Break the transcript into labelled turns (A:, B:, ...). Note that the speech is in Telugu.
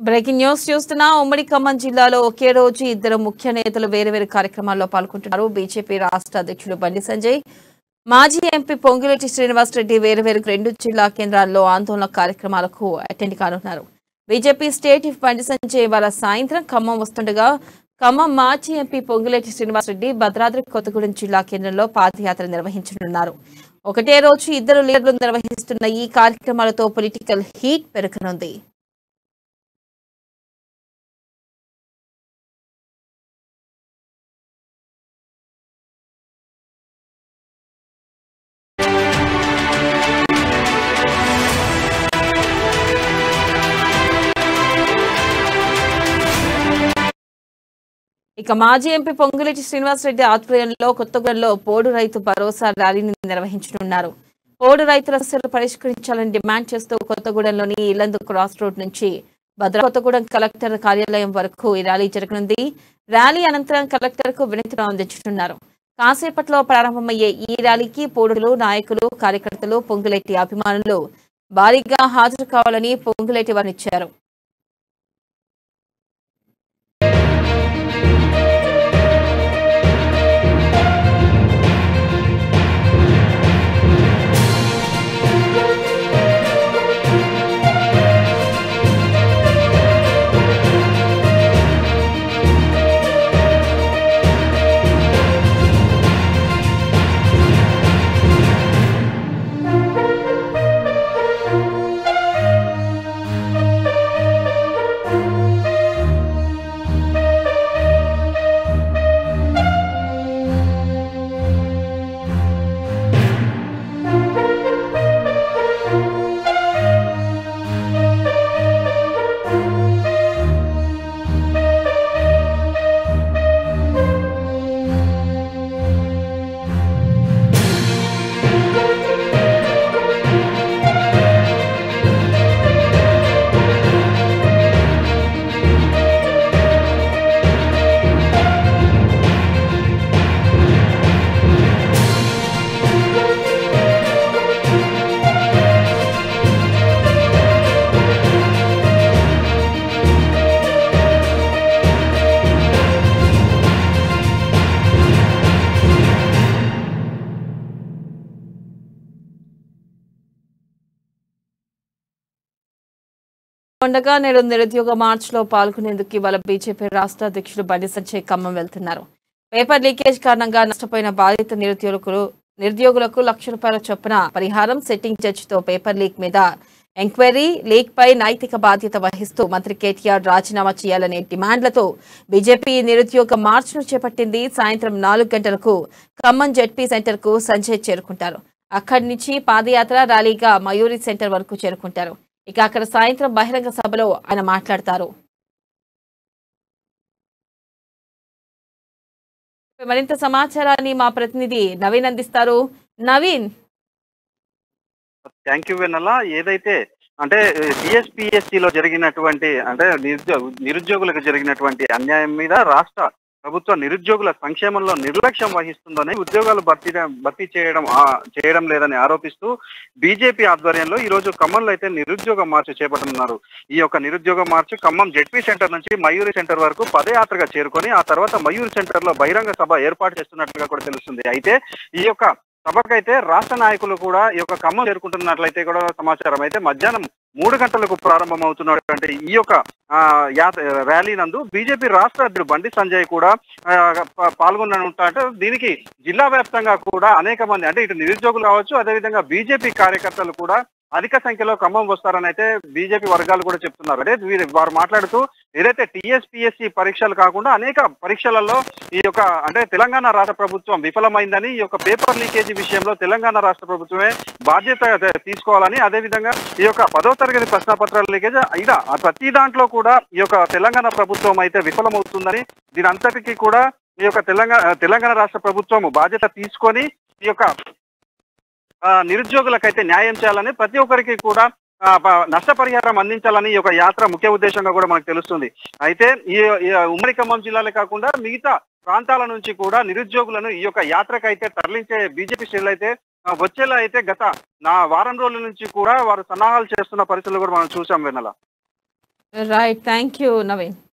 A: బ్రేకింగ్ న్యూస్ చూస్తున్నా ఉమ్మడి ఖమ్మం జిల్లాలో ఒకే రోజు ఇద్దరు ముఖ్య నేతలు వేరు వేరు కార్యక్రమాల్లో పాల్గొంటున్నారు బీజేపీ రాష్ట్ర అధ్యక్షుడు బండి సంజయ్ మాజీ ఎంపీ పొంగిరెడ్డి శ్రీనివాస్ రెడ్డి వేరు వేరు రెండు జిల్లా కేంద్రాల్లో ఆందోళన కార్యక్రమాలకు అటెండ్ కానున్నారు బీజేపీ స్టేట్ చీఫ్ బండి సంజయ్ వాళ్ళ సాయంత్రం ఖమ్మం వస్తుండగా ఖమ్మం మాజీ ఎంపీ పొంగిరెడ్డి శ్రీనివాస్ రెడ్డి భద్రాద్రి కొత్తగూడెం జిల్లా కేంద్రంలో పాదయాత్ర నిర్వహించనున్నారు ఒకటే రోజు ఇద్దరు లీడర్లు నిర్వహిస్తున్న ఈ కార్యక్రమాలతో పొలిటికల్ హీట్ పెరగనుంది ఇక మాజీ ఎంపీ పొంగులేటి శ్రీనివాసరెడ్డి ఆధ్వర్యంలో కొత్తగూడెంలో పోడు రైతు భరోసా ర్యాలీని నిర్వహించనున్నారు పోడు రైతుల సమస్యలు పరిష్కరించాలని డిమాండ్ చేస్తూ కొత్తగూడెంలోని ఇల్లందు క్రాస్ రోడ్ నుంచి భద్ర కొత్తగూడెం కలెక్టర్ కార్యాలయం వరకు ఈ ర్యాలీ జరగనుంది ర్యాలీ అనంతరం కలెక్టర్ కు వినతిని అందించనున్నారు కాసేపట్లో ప్రారంభమయ్యే ఈ ర్యాలీకి పోడులు నాయకులు కార్యకర్తలు పొంగులేటి అభిమానులు భారీగా హాజరు కావాలని పొంగులేటి వారినిచ్చారు ఉండగా నేడు నిరుద్యోగ మార్చ్ లో పాల్గొనేందుకు ఇవాళ బీజేపీ రాష్ట్ర అధ్యక్షుడు బండి సంజయ్ ఖమ్మం వెళ్తున్నారు పేపర్ లీకేజ్ కారణంగా నష్టపోయిన బాధిత నిరుద్యోగులకు నిరుద్యోగులకు లక్ష రూపాయల చొప్పున పరిహారం సెట్టింగ్ జడ్జితో పేపర్ లీక్ మీద ఎంక్వైరీ లీక్ పై నైతిక బాధ్యత వహిస్తూ మంత్రి కేటీఆర్ రాజీనామా చేయాలనే డిమాండ్లతో బీజేపీ నిరుద్యోగ మార్చ్ను చేపట్టింది సాయంత్రం నాలుగు గంటలకు ఖమ్మం జెడ్పీ సెంటర్ కు సంజయ్ చేరుకుంటారు అక్కడి నుంచి పాదయాత్ర ర్యాలీగా మయూరి సెంటర్ వరకు చేరుకుంటారు ఇక అక్కడ సాయంత్రం బహిరంగ సభలో ఆయన మాట్లాడతారు మరింత సమాచారాన్ని మా ప్రతినిధి నవీన్ అందిస్తారు నవీన్
B: థ్యాంక్ యూ వెన్నెల ఏదైతే అంటే టిఎస్పిఎస్సి లో జరిగినటువంటి అంటే నిరుద్యోగ నిరుద్యోగులకు జరిగినటువంటి అన్యాయం మీద రాష్ట్ర ప్రభుత్వ నిరుద్యోగుల సంక్షేమంలో నిర్లక్ష్యం వహిస్తుందని ఉద్యోగాలు భర్తీ భర్తీ చేయడం ఆ, చేయడం లేదని ఆరోపిస్తూ బీజేపీ ఆధ్వర్యంలో ఈ రోజు ఖమ్మంలో అయితే నిరుద్యోగ మార్చ్ చేపట్టనున్నారు ఈ యొక్క నిరుద్యోగ మార్చ్ ఖమ్మం జెడ్పీ సెంటర్ నుంచి మయూరి సెంటర్ వరకు పదయాత్రగా చేరుకొని ఆ తర్వాత మయూరి సెంటర్ లో బహిరంగ సభ ఏర్పాటు చేస్తున్నట్లుగా కూడా తెలుస్తుంది అయితే ఈ యొక్క సభకైతే రాష్ట్ర నాయకులు కూడా ఈ యొక్క ఖమ్మం చేరుకుంటున్నట్లయితే కూడా సమాచారం అయితే మధ్యాహ్నం మూడు గంటలకు ప్రారంభమవుతున్నటువంటి ఈ యొక్క ఆ, యాత్ర ర్యాలీ నందు బీజేపీ రాష్ట్ర అధ్యక్షుడు బండి సంజయ్ కూడా ఆ, ప- పాల్గొననుంటే దీనికి జిల్లా వ్యాప్తంగా కూడా అనేక మంది అంటే ఇటు నిరుద్యోగులు కావచ్చు అదేవిధంగా బీజేపీ కార్యకర్తలు కూడా అధిక సంఖ్యలో ఖమ్మం వస్తారని అయితే బీజేపీ వర్గాలు కూడా చెప్తున్నారు అంటే వీరు వారు మాట్లాడుతూ ఏదైతే టిఎస్పిఎస్సి పరీక్షలు కాకుండా అనేక పరీక్షలలో ఈ యొక్క అంటే తెలంగాణ రాష్ట్ర ప్రభుత్వం విఫలమైందని ఈ యొక్క పేపర్ లీకేజీ విషయంలో తెలంగాణ రాష్ట్ర ప్రభుత్వమే బాధ్యత తే- తీసుకోవాలని అదేవిధంగా ఈ యొక్క పదో తరగతి ప్రశ్నపత్రాల లీకేజ్ ఇదా ఆ ప్రతి దాంట్లో కూడా ఈ యొక్క తెలంగాణ ప్రభుత్వం అయితే విఫలమవుతుందని దీని అంతటికీ కూడా ఈ యొక్క తెలంగాణ తెలంగాణ రాష్ట్ర ప్రభుత్వం బాధ్యత తీసుకొని ఈ యొక్క ఆ, నిరుద్యోగులకైతే న్యాయం చేయాలని ప్రతి ఒక్కరికి కూడా ఆ, ప- నష్టపరిహారం అందించాలని ఈ యొక్క యాత్ర ముఖ్య ఉద్దేశంగా కూడా మనకు తెలుస్తుంది అయితే ఈ ఈ ఉమ్మడి ఖమ్మం జిల్లాలే కాకుండా మిగతా ప్రాంతాల నుంచి కూడా నిరుద్యోగులను ఈ యొక్క యాత్రకైతే తరలించే బీజేపీ శ్రేణులు అయితే ఆ, వచ్చేలా అయితే గత నా వారం రోజుల నుంచి కూడా వారు సన్నాహాలు చేస్తున్న పరిస్థితులు కూడా మనం చూసాం Vennela
A: right thank you Naveen